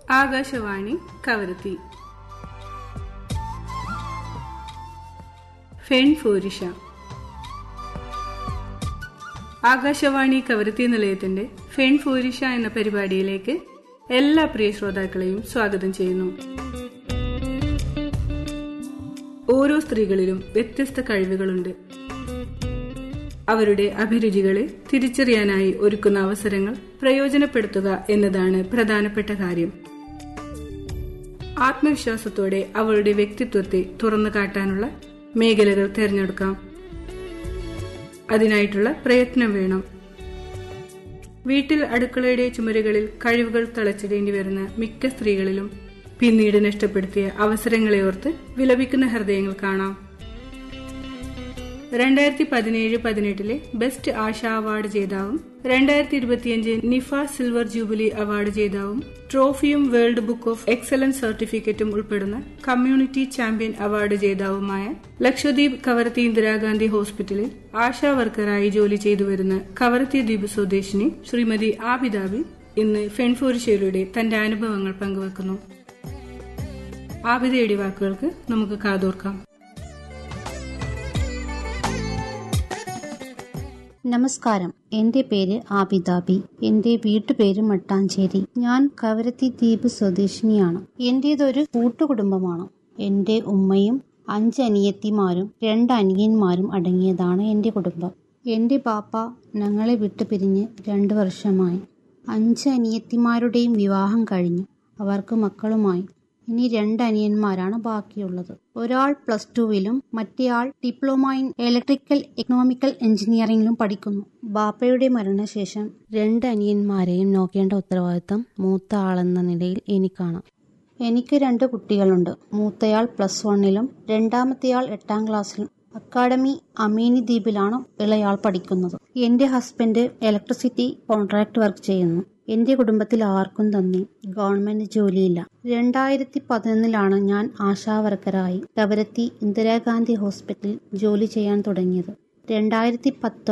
ആകാശവാണി കവരത്തി ഫെൺ ഫോരിഷ ആകാശവാണി കവരത്തി നിലയത്തിന്റെ ഫെൺ ഫോരിഷ എന്ന പരിപാടിയിലേക്ക് എല്ലാ പ്രിയ ശ്രോതാക്കളെയും സ്വാഗതം ചെയ്യുന്നു ഓരോ സ്ത്രീകളിലും വ്യത്യസ്ത കഴിവുകളുണ്ട് അവരുടെ അഭിരുചികളെ തിരിച്ചറിയാനായി ഒരുക്കുന്ന അവസരങ്ങൾ പ്രയോജനപ്പെടുത്തുക എന്നതാണ് പ്രധാനപ്പെട്ട കാര്യം ആത്മവിശ്വാസത്തോടെ അവളുടെ വ്യക്തിത്വത്തെ തുറന്നു കാട്ടാനുള്ള മേഖലകൾ തിരഞ്ഞെടുക്കാം അതിനായിട്ടുള്ള പ്രയത്നം വേണം വീട്ടിൽ അടുക്കളയുടെ ചുമരുകളിൽ കഴിവുകൾ തളച്ചിടേണ്ടി വരുന്ന മിക്ക സ്ത്രീകളിലും പിന്നീട് നഷ്ടപ്പെടുത്തിയ അവസരങ്ങളെ ഓർത്ത് വിലപിക്കുന്ന ഹൃദയങ്ങൾ കാണാം രണ്ടായിരത്തി പതിനേഴ് പതിനെട്ടിലെ ബെസ്റ്റ് ആശ അവാർഡ് ജേതാവും രണ്ടായിരത്തി ഇരുപത്തിയഞ്ച് നിഫ സിൽവർ ജൂബിലി അവാർഡ് ജേതാവും ട്രോഫിയും വേൾഡ് ബുക്ക് ഓഫ് എക്സലൻസ് സർട്ടിഫിക്കറ്റും ഉൾപ്പെടുന്ന കമ്മ്യൂണിറ്റി ചാമ്പ്യൻ അവാർഡ് ജേതാവുമായ ലക്ഷദ്വീപ് കവരത്തി ഇന്ദിരാഗാന്ധി ഹോസ്പിറ്റലിൽ ആശാ വർക്കറായി ജോലി ചെയ്തു വരുന്ന കവരത്തി ദ്വീപ് സ്വദേശിനി ശ്രീമതി ആബിദാബി ഇന്ന് ഫെൺഫോരിഷയിലൂടെ തന്റെ അനുഭവങ്ങൾ പങ്കുവെക്കുന്നു ആബിദയുടെ വാക്കുകൾക്ക് നമുക്ക് കാതോർക്കാം നമസ്കാരം എന്റെ പേര് ആബിദാബി എന്റെ വീട്ടുപേര് മട്ടാഞ്ചേരി ഞാൻ കവരത്തി ദ്വീപ് സ്വദേശിനിയാണ് എന്റേതൊരു കൂട്ടുകുടുംബമാണ് എന്റെ ഉമ്മയും അഞ്ച് അനിയത്തിമാരും രണ്ട് അനിയന്മാരും അടങ്ങിയതാണ് എന്റെ കുടുംബം എന്റെ ബാപ്പ ഞങ്ങളെ വിട്ടു പിരിഞ്ഞ് രണ്ടു വർഷമായി അഞ്ച് അനിയത്തിമാരുടെയും വിവാഹം കഴിഞ്ഞു അവർക്ക് മക്കളുമായി ഇനി രണ്ട് അനിയന്മാരാണ് ബാക്കിയുള്ളത് ഒരാൾ പ്ലസ് ടുവിലും മറ്റേയാൾ ഡിപ്ലോമ ഇൻ ഇലക്ട്രിക്കൽ എക്കണോമിക്കൽ എഞ്ചിനീയറിംഗിലും പഠിക്കുന്നു ബാപ്പയുടെ മരണശേഷം രണ്ട് അനിയന്മാരെയും നോക്കേണ്ട ഉത്തരവാദിത്തം മൂത്ത ആളെന്ന നിലയിൽ എനിക്കാണ് എനിക്ക് രണ്ട് കുട്ടികളുണ്ട് മൂത്തയാൾ പ്ലസ് വണ്ണിലും രണ്ടാമത്തെയാൾ എട്ടാം ക്ലാസ്സിലും അക്കാഡമി അമീനി ദ്വീപിലാണ് ഇളയാൾ പഠിക്കുന്നത് എന്റെ ഹസ്ബൻഡ് ഇലക്ട്രിസിറ്റി കോൺട്രാക്ട് വർക്ക് ചെയ്യുന്നു എന്റെ കുടുംബത്തിൽ ആർക്കും തന്നെ ഗവൺമെന്റ് ജോലിയില്ല രണ്ടായിരത്തി പതിനൊന്നിലാണ് ഞാൻ ആശാവർക്കറായി കവരത്തി ഇന്ദിരാഗാന്ധി ഹോസ്പിറ്റലിൽ ജോലി ചെയ്യാൻ തുടങ്ങിയത് രണ്ടായിരത്തി പത്തൊമ്പത്